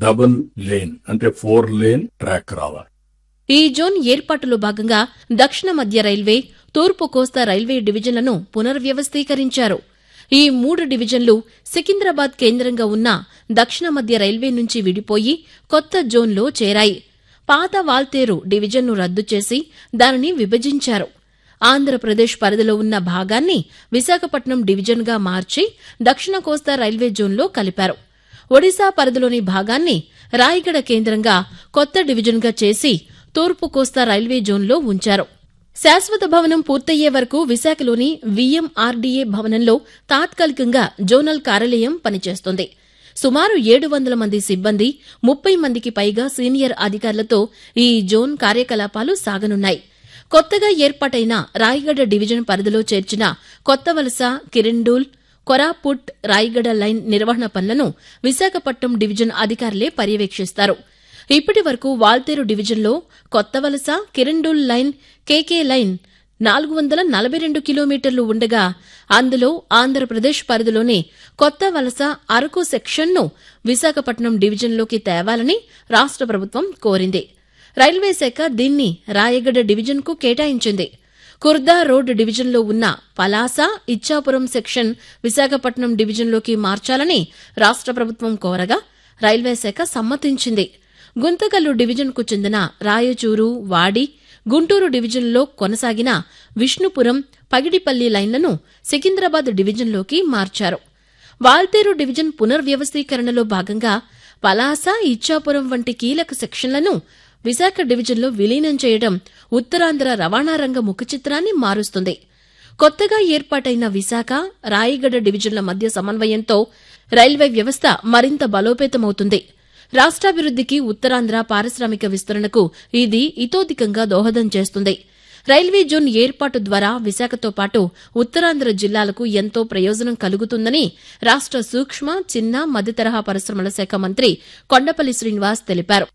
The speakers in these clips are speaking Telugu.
డబుల్ లేన్ అంటే ఫోర్ లేన్ ట్రాక్ రావాలి ఈ జోన్ ఏర్పాటులో భాగంగా దక్షిణ మధ్య రైల్వే తూర్పు కోస్తా రైల్వే డివిజన్లను పునర్వ్యవస్థీకరించారు ఈ మూడు డివిజన్లు సికింద్రాబాద్ కేంద్రంగా ఉన్న దక్షిణ మధ్య రైల్వే నుంచి విడిపోయి కొత్త జోన్లో చేరాయి పాత వాల్తేరు డివిజన్ను రద్దు చేసి దానిని విభజించారు ఆంధ్రప్రదేశ్ పరిధిలో ఉన్న భాగాన్ని విశాఖపట్నం డివిజన్గా మార్చి దక్షిణ కోస్తా రైల్వే జోన్లో కలిపారు ఒడిశా పరిధిలోని భాగాన్ని రాయగడ కేంద్రంగా కొత్త డివిజన్గా చేసి తూర్పు కోస్తా రైల్వే జోన్లో ఉంచారు శాశ్వత భవనం పూర్తయ్యే వరకు విశాఖలోని వీఎంఆర్డీఏ భవనంలో తాత్కాలికంగా జోనల్ కార్యాలయం పనిచేస్తుంది సుమారు ఏడు వందల మంది సిబ్బంది ముప్పై మందికి పైగా సీనియర్ అధికారులతో ఈ జోన్ కార్యకలాపాలు సాగనున్నాయి కొత్తగా ఏర్పాటైన రాయగడ డివిజన్ పరిధిలో చేర్చిన కొత్త వలస కిరిండూల్ కొరాపుట్ రాయగడ లైన్ నిర్వహణ పనులను విశాఖపట్నం డివిజన్ అధికారులే పర్యవేక్షిస్తారు ఇప్పటి వరకు వాల్తేరు డివిజన్లో కొత్త వలస కిరిండూల్ లైన్ కేకే లైన్ నాలుగు వందల నలభై రెండు కిలోమీటర్లు ఉండగా అందులో ఆంధ్రప్రదేశ్ పరిధిలోని కొత్త వలస అరకు సెక్షన్ను విశాఖపట్నం డివిజన్లోకి తేవాలని రాష్ట ప్రభుత్వం కోరింది రైల్వే శాఖ దీన్ని రాయగడ డివిజన్కు కేటాయించింది కుర్దా రోడ్ డివిజన్లో ఉన్న పలాస ఇచ్చాపురం సెక్షన్ విశాఖపట్నం డివిజన్లోకి మార్చాలని రాష్ట ప్రభుత్వం కోరగా రైల్వే శాఖ సమ్మతించింది గుంతకల్లు డివిజన్కు చెందిన రాయచూరు వాడి గుంటూరు డివిజన్లో కొనసాగిన విష్ణుపురం పగిడిపల్లి లైన్లను సికింద్రాబాద్ డివిజన్లోకి మార్చారు వాల్తేరు డివిజన్ పునర్వ్యవస్థీకరణలో భాగంగా పలాస ఇచ్చాపురం వంటి కీలక సెక్షన్లను విశాఖ డివిజన్లో విలీనం చేయడం ఉత్తరాంధ్ర రవాణా రంగ ముఖచిత్రాన్ని మారుస్తుంది కొత్తగా ఏర్పాటైన విశాఖ రాయగడ డివిజన్ల మధ్య సమన్వయంతో రైల్వే వ్యవస్థ మరింత బలోపేతమవుతుంది రాష్ట్రాభివృద్దికి ఉత్తరాంధ్ర పారిశ్రామిక విస్తరణకు ఇది ఇతోధికంగా దోహదం చేస్తుంది రైల్వే జోన్ ఏర్పాటు ద్వారా విశాఖతో పాటు ఉత్తరాంధ్ర జిల్లాలకు ఎంతో ప్రయోజనం కలుగుతుందని రాష్ట సూక్ష్మ చిన్న మధ్యతరహా పరిశ్రమల శాఖ మంత్రి కొండపల్లి శ్రీనివాస్ తెలిపారు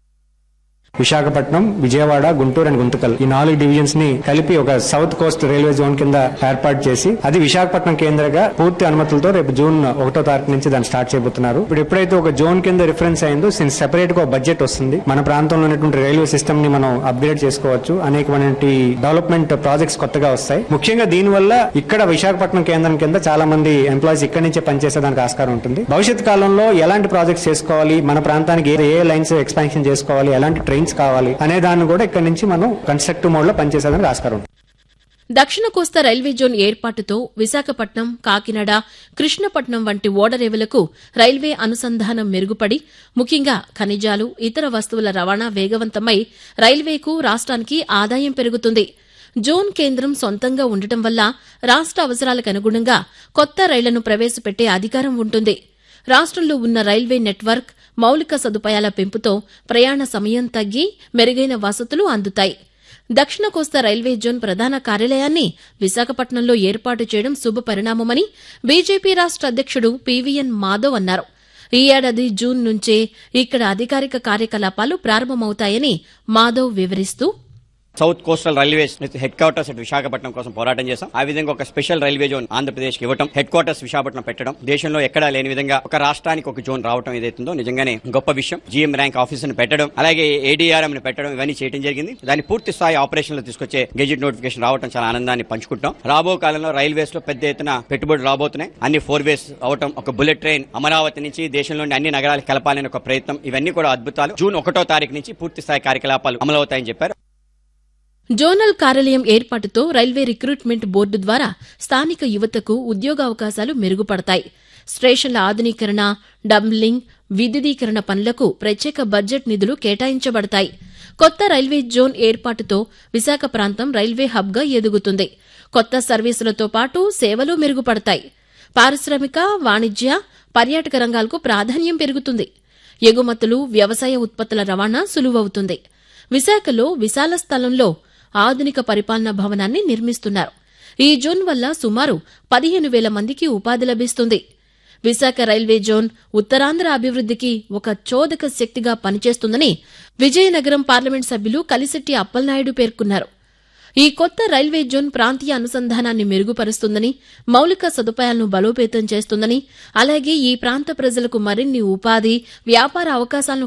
విశాఖపట్నం విజయవాడ గుంటూరు అండ్ గుంతకల్ ఈ నాలుగు డివిజన్స్ ని కలిపి ఒక సౌత్ కోస్ట్ రైల్వే జోన్ కింద ఏర్పాటు చేసి అది విశాఖపట్నం కేంద్రంగా పూర్తి అనుమతులతో రేపు జూన్ ఒకటో తారీఖు నుంచి దాన్ని స్టార్ట్ చేయబోతున్నారు ఇప్పుడు ఎప్పుడైతే ఒక జోన్ కింద రిఫరెన్స్ అయిందో సిన్స్ సెపరేట్ గా బడ్జెట్ వస్తుంది మన ప్రాంతంలో ఉన్నటువంటి రైల్వే సిస్టమ్ ని మనం అప్గ్రేడ్ చేసుకోవచ్చు అనేకమైనటువంటి డెవలప్మెంట్ ప్రాజెక్ట్స్ కొత్తగా వస్తాయి ముఖ్యంగా దీనివల్ల ఇక్కడ విశాఖపట్నం కేంద్రం కింద చాలా మంది ఎంప్లాయీస్ ఇక్కడి నుంచే పనిచేసేదానికి ఆస్కారం ఉంటుంది భవిష్యత్ కాలంలో ఎలాంటి ప్రాజెక్ట్స్ చేసుకోవాలి మన ప్రాంతానికి ఏ- ఏ లైన్స్ ఎక్స్పాన్షన్ చేసుకోవాలి ఎలాంటి ట్రైన్స్ కావాలి అనే దాన్ని కూడా ఇక్కడ నుంచి మనం కన్స్ట్రక్టివ్ మోడ్ లో పనిచేసేదానికి ఆస్కారం ఉంటుంది దక్షిణ కోస్తా రైల్వే జోన్ ఏర్పాటుతో విశాఖపట్నం కాకినాడ కృష్ణపట్నం వంటి ఓడరేవులకు రైల్వే అనుసంధానం మెరుగుపడి ముఖ్యంగా ఖనిజాలు ఇతర వస్తువుల రవాణా వేగవంతమై రైల్వేకు రాష్ట్రానికి ఆదాయం పెరుగుతుంది జోన్ కేంద్రం సొంతంగా ఉండటం వల్ల రాష్ట అవసరాలకు అనుగుణంగా కొత్త రైళ్లను ప్రవేశపెట్టే అధికారం ఉంటుంది రాష్ట్రంలో ఉన్న రైల్వే నెట్వర్క్ మౌలిక సదుపాయాల పెంపుతో ప్రయాణ సమయం తగ్గి మెరుగైన వసతులు అందుతాయి దక్షిణ కోస్తా రైల్వే జోన్ ప్రధాన కార్యాలయాన్ని విశాఖపట్నంలో ఏర్పాటు చేయడం శుభ పరిణామమని బీజేపీ రాష్ట అధ్యక్షుడు పీవీఎన్ మాధవ్ అన్నారు ఈ ఏడాది జూన్ నుంచే ఇక్కడ అధికారిక కార్యకలాపాలు ప్రారంభమవుతాయని మాధవ్ వివరిస్తూ south coastal railways headquarters అటు విశాఖపట్నం కోసం పోరాటం చేశాం ఆ విధంగా ఒక స్పెషల్ రైల్వే జోన్ ఆంధ్రప్రదేశ్ కి ఇవ్వటం హెడ్ క్వార్టర్స్ విశాఖపట్నం పెట్టడం దేశంలో ఎక్కడా లేని విధంగా ఒక రాష్ట్రానికి ఒక జోన్ రావడం ఏదైతుందో నిజంగానే గొప్ప విషయం జీఎం ర్యాంక్ ఆఫీసర్ ని పెట్టడం అలాగే ఏడీఆర్ఎం ని పెట్టడం ఇవన్నీ చేయడం జరిగింది దాన్ని పూర్తి స్థాయి ఆపరేషన్ లో తీసుకొచ్చే గెజిట్ నోటిఫికేషన్ రావడం చాలా ఆనందాన్ని పంచుకుంటాం రాబో కాలంలో రైల్వేస్ లో పెద్ద ఎత్తున పెట్టుబడులు రాబోతున్నాయి అన్ని ఫోర్ వేస్ అవటం ఒక బుల్లెట్ ట్రైన్ అమరావతి నుంచి దేశంలోని అన్ని నగరాలకు కలపాలని ఒక ప్రయత్నం ఇవన్నీ కూడా అద్భుతాలు జూన్ ఒకటో తారీఖు నుంచి పూర్తి స్థాయి కార్యకలాపాలు అమలవుతాయని చెప్పారు జోనల్ కార్యాలయం ఏర్పాటుతో రైల్వే రిక్రూట్మెంట్ బోర్డు ద్వారా స్థానిక యువతకు ఉద్యోగావకాశాలు మెరుగుపడతాయి స్టేషన్ల ఆధునీకరణ డంబ్లింగ్ విద్యుదీకరణ పనులకు ప్రత్యేక బడ్జెట్ నిధులు కేటాయించబడతాయి కొత్త రైల్వే జోన్ ఏర్పాటుతో విశాఖ ప్రాంతం రైల్వే హబ్గా ఎదుగుతుంది కొత్త సర్వీసులతో పాటు సేవలు మెరుగుపడతాయి పారిశ్రామిక వాణిజ్య పర్యాటక రంగాలకు ప్రాధాన్యం పెరుగుతుంది ఎగుమతులు వ్యవసాయ ఉత్పత్తుల రవాణా సులువవుతుంది విశాఖలో విశాల స్థలంలో ఆధునిక పరిపాలనా భవనాన్ని నిర్మిస్తున్నారు ఈ జోన్ వల్ల సుమారు పదిహేను వేల మందికి ఉపాధి లభిస్తుంది విశాఖ రైల్వే జోన్ ఉత్తరాంధ్ర అభివృద్దికి ఒక చోదక శక్తిగా పనిచేస్తుందని విజయనగరం పార్లమెంట్ సభ్యులు కలిశెట్టి అప్పలనాయుడు పేర్కొన్నారు ఈ కొత్త రైల్వే జోన్ ప్రాంతీయ అనుసంధానాన్ని మెరుగుపరుస్తుందని మౌలిక సదుపాయాలను బలోపేతం చేస్తుందని అలాగే ఈ ప్రాంత ప్రజలకు మరిన్ని ఉపాధి వ్యాపార అవకాశాలను